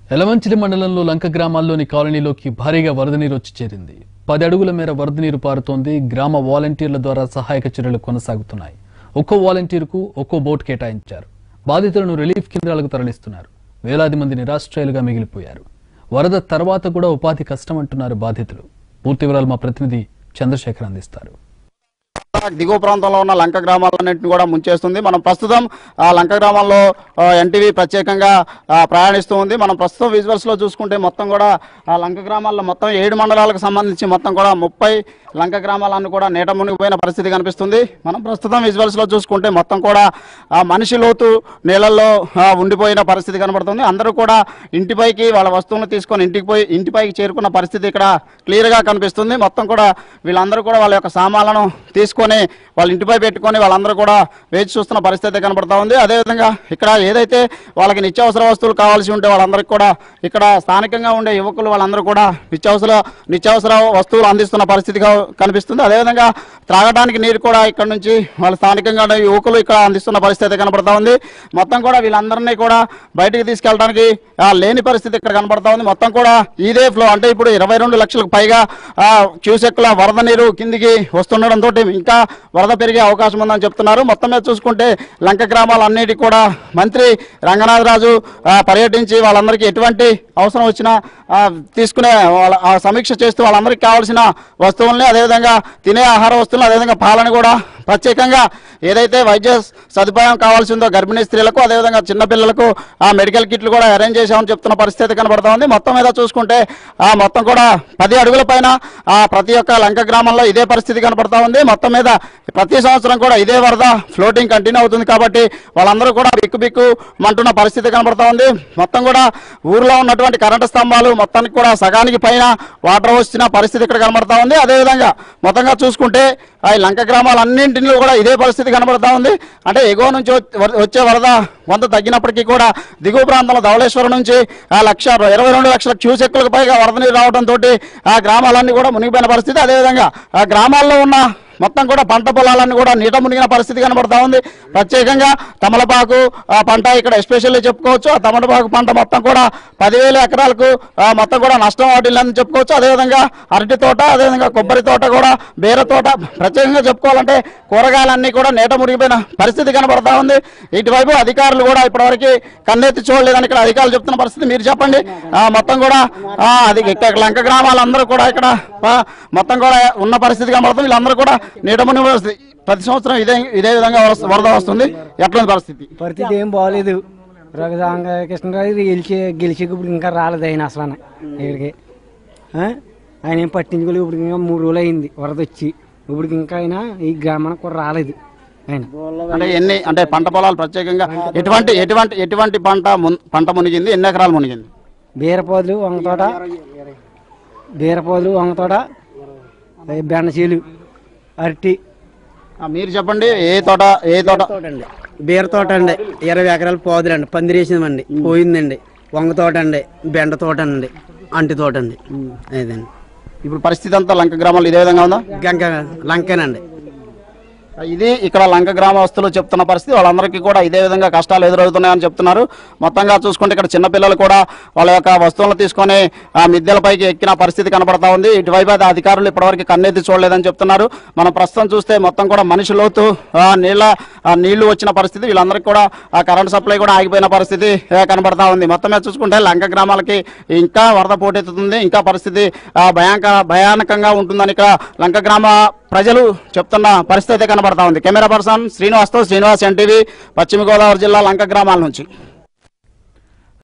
ఎలమంచిలి మండలంలో లంక గ్రామాల్లోని కాలనీలోకి భారీగా వరద నీరు వచ్చి చేరింది పది అడుగుల మేర వరద నీరు పారుతోంది గ్రామ వాలంటీర్ల ద్వారా సహాయక చర్యలు కొనసాగుతున్నాయి ఒక్కో వాలంటీర్కు ఒక్కో బోట్ కేటాయించారు బాధితులను రిలీఫ్ కేంద్రాలకు తరలిస్తున్నారు వేలాది మంది నిరాశ్రయాలుగా మిగిలిపోయారు వరద తర్వాత కూడా ఉపాధి కష్టమంటున్నారు బాధితులు పూర్తి వివరాలు మా ప్రతినిధి చంద్రశేఖర్ అందిస్తారు దిగువ ప్రాంతంలో ఉన్న లంక గ్రామాలన్నింటిని కూడా ముంచేస్తుంది మనం ప్రస్తుతం ఆ లంక గ్రామాల్లో ఎన్టీవీ ప్రత్యేకంగా ఆ, ప్రయాణిస్తూ ఉంది మనం ప్రస్తుతం విజువల్స్ లో చూసుకుంటే మొత్తం కూడా ఆ లంక గ్రామాల్లో మొత్తం ఏడు మండలాలకు సంబంధించి మొత్తం కూడా ముప్పై లంక గ్రామాలను కూడా నీట మునిగిపోయిన పరిస్థితి కనిపిస్తుంది మనం ప్రస్తుతం విజువల్స్ లో చూసుకుంటే మొత్తం కూడా ఆ మనిషి లోతు నీళ్ళల్లో ఆ, ఉండిపోయిన పరిస్థితి కనబడుతుంది అందరూ కూడా ఇంటిపైకి వాళ్ళ వస్తువులను తీసుకొని ఇంటికి పోయి ఇంటిపైకి చేరుకున్న పరిస్థితి ఇక్కడ క్లియర్ గా కనిపిస్తుంది మొత్తం కూడా వీళ్ళందరూ కూడా వాళ్ళ యొక్క సామాన్లను తీసుకొని వాళ్ళ ఇంటిపై పెట్టుకొని వాళ్ళందరూ కూడా వేచి చూస్తున్న పరిస్థితి కనబడతా ఉంది అదేవిధంగా ఇక్కడ ఏదైతే వాళ్ళకి నిత్యావసర వస్తువులు కావాల్సి ఉంటే వాళ్ళందరికీ కూడా ఇక్కడ స్థానికంగా ఉండే యువకులు వాళ్ళందరూ కూడా నిత్యావసర నిత్యావసర వస్తువులు అందిస్తున్న పరిస్థితిగా కనిపిస్తుంది అదేవిధంగా త్రాగడానికి నీరు కూడా ఇక్కడ నుంచి వాళ్ళ స్థానికంగా ఉండే యువకులు ఇక్కడ అందిస్తున్న పరిస్థితి కనబడతా ఉంది మొత్తం కూడా వీళ్ళందరినీ కూడా బయటికి తీసుకెళ్ళడానికి ఆ, లేని పరిస్థితి ఇక్కడ కనబడతా ఉంది మొత్తం కూడా ఇదే ఫ్లో అంటే ఇప్పుడు ఇరవై రెండు లక్షలకు పైగా ఆ, క్యూసెక్ల వరద నీరు కిందికి వస్తుండడంతో ఇంకా వరద పెరిగే అవకాశం ఉందని చెప్తున్నారు మొత్తం మీద చూసుకుంటే లంక గ్రామాలన్నిటికీ కూడా మంత్రి రంగనాథరాజు ఆ, పర్యటించి వాళ్ళందరికీ ఎటువంటి అవసరం వచ్చినా ఆ, తీసుకునే వాళ్ళ ఆ సమీక్ష చేస్తూ వాళ్ళందరికీ కావాల్సిన వస్తువుల్ని అదేవిధంగా తినే ఆహార వస్తువులు అదేవిధంగా పాలను కూడా ప్రత్యేకంగా ఏదైతే వైద్య సదుపాయం కావాల్సి ఉందో గర్భిణీ స్త్రీలకు అదేవిధంగా చిన్నపిల్లలకు ఆ మెడికల్ కిట్లు కూడా అరేంజ్ చేశామని చెప్తున్న పరిస్థితి కనబడతా ఉంది మొత్తం మీద చూసుకుంటే ఆ మొత్తం కూడా పది అడుగుల పైన ఆ ప్రతి ఒక్క లంక గ్రామంలో ఇదే పరిస్థితి కనబడతా ఉంది మొత్తం మీద ప్రతి సంవత్సరం కూడా ఇదే వరద ఫ్లోటింగ్ కంటిన్యూ అవుతుంది కాబట్టి వాళ్ళందరూ కూడా బిక్కు బిక్కు మంటున్న పరిస్థితి కనబడతా ఉంది మొత్తం కూడా ఊర్లో ఉన్నటువంటి కరెంటు స్తంభాలు మొత్తానికి కూడా సగానికి పైన వాటర్ వచ్చిన పరిస్థితి ఇక్కడ కనబడతా ఉంది అదేవిధంగా మొత్తంగా చూసుకుంటే ఆ ఈ లంక గ్రామాలన్నింటిలో కూడా ఇదే పరిస్థితి కనబడతా ఉంది అంటే ఎగువ నుంచి వచ్చే- వర- వచ్చే వరద కొంత తగ్గినప్పటికీ కూడా దిగువ ప్రాంతంలో ధవళేశ్వరం నుంచి ఆ లక్ష ఇరవై రెండు లక్షల క్యూసెక్కులకు పైగా వరద నీరు రావడంతో ఆ గ్రామాలన్నీ కూడా మునిగిపోయిన పరిస్థితి అదేవిధంగా ఆ గ్రామాల్లో ఉన్న మొత్తం కూడా పంట పొలాలన్నీ కూడా నీట మునిగిన పరిస్థితి కనబడతా ఉంది ప్రత్యేకంగా తమలపాకు ఆ పంట ఇక్కడ ఎస్పెషల్లీ చెప్పుకోవచ్చు ఆ తమలపాకు పంట మొత్తం కూడా పదివేల ఎకరాలకు ఆ, మొత్తం కూడా నష్టం వాటిల్లని చెప్పుకోవచ్చు అదేవిధంగా అరటి తోట అదేవిధంగా కొబ్బరి తోట కూడా బీర తోట ప్రత్యేకంగా చెప్పుకోవాలంటే కూరగాయలన్నీ కూడా నీట మునిగిపోయిన పరిస్థితి కనబడతా ఉంది ఇటువైపు అధికారులు కూడా ఇప్పటివరకు కన్నెత్తి చూడలేదని ఇక్కడ అధికారులు చెప్తున్న పరిస్థితి మీరు చెప్పండి ఆ, మొత్తం కూడా ఆ, అది ఇక్కడ లంక గ్రామాలందరూ కూడా ఇక్కడ ఆ, మొత్తం కూడా ఉన్న పరిస్థితి కనబడుతుంది వీళ్ళందరూ కూడా నీట మునిగి పరిస్థితి. ప్రతి సంవత్సరం ఇదే ఇదే విధంగా వరద- వరద వస్తుంది ఎట్లాంటి పరిస్థితి పరిస్థితి ఏం బాగలేదు రఘుదాంగ కృష్ణరాజు గెలిచి గెలిచి ఇప్పుడు ఇంకా రాలేదు ఆయన అసలు ఇక్కడికి ఆ? ఆయన ఏం పట్టించుకోలేదు ఇప్పుడు ఇంకా మూడు రోజులు అయింది వరద వచ్చి ఇప్పుడు ఇంకా ఆయన ఈ గ్రామానికి కూడా రాలేదు ఆయన అంటే ఎన్ని అంటే పంట పొలాలు ప్రత్యేకంగా ఎటువంటి ఎటువంటి ఎటువంటి పంట మున్- పంట మునిగింది ఎన్ని ఎకరాలు మునిగింది బీరపోదులు వంగతోట బీరపోదులు వంగతోట ఈ బెండచీలు అరటి ఆ, మీరు చెప్పండి ఏ తోట ఏ తోట తోట అండి బీర తోట అండి ఇరవై ఎకరాలు పోదులండి పందిరేసిందండి పోయిందండి వంగ తోట అండి బెండ తోట అండి అంటి తోట అండి అదండి ఇప్పుడు పరిస్థితి అంతా లంక గ్రామాలు ఇదే విధంగా ఉందా గంక లంకేనండి ఇది ఇక్కడ లంక గ్రామస్తులు చెప్తున్న పరిస్థితి వాళ్ళందరికీ కూడా ఇదే విధంగా కష్టాలు ఎదురవుతున్నాయని చెప్తున్నారు మొత్తంగా చూసుకుంటే ఇక్కడ చిన్నపిల్లలు కూడా వాళ్ళ యొక్క వస్తువులను తీసుకొని ఆ మిద్దెలపైకి ఎక్కిన పరిస్థితి కనబడతా ఉంది ఇటువైపు అయితే అధికారులు ఇప్పటివరకు కన్నెత్తి చూడలేదని చెప్తున్నారు మనం ప్రస్తుతం చూస్తే మొత్తం కూడా మనిషి లోతు ఆ నీళ్ళ ఆ నీళ్లు వచ్చిన పరిస్థితి వీళ్ళందరికీ కూడా ఆ కరెంట్ సప్లై కూడా ఆగిపోయిన పరిస్థితి ఆ, కనబడతా ఉంది మొత్తం మీద చూసుకుంటే లంక గ్రామాలకి ఇంకా వరద పోటెత్తుతుంది ఇంకా పరిస్థితి ఆ, భయాంక భయానకంగా ఉంటుందని ఇక్కడ లంక గ్రామ ప్రజలు చెప్తున్న పరిస్థితి అయితే కనబడతా ఉంది కెమెరా పర్సన్ శ్రీనివాస్తో శ్రీనివాస్ ఎన్టీవీ పశ్చిమ గోదావరి జిల్లా లంక గ్రామాల నుంచి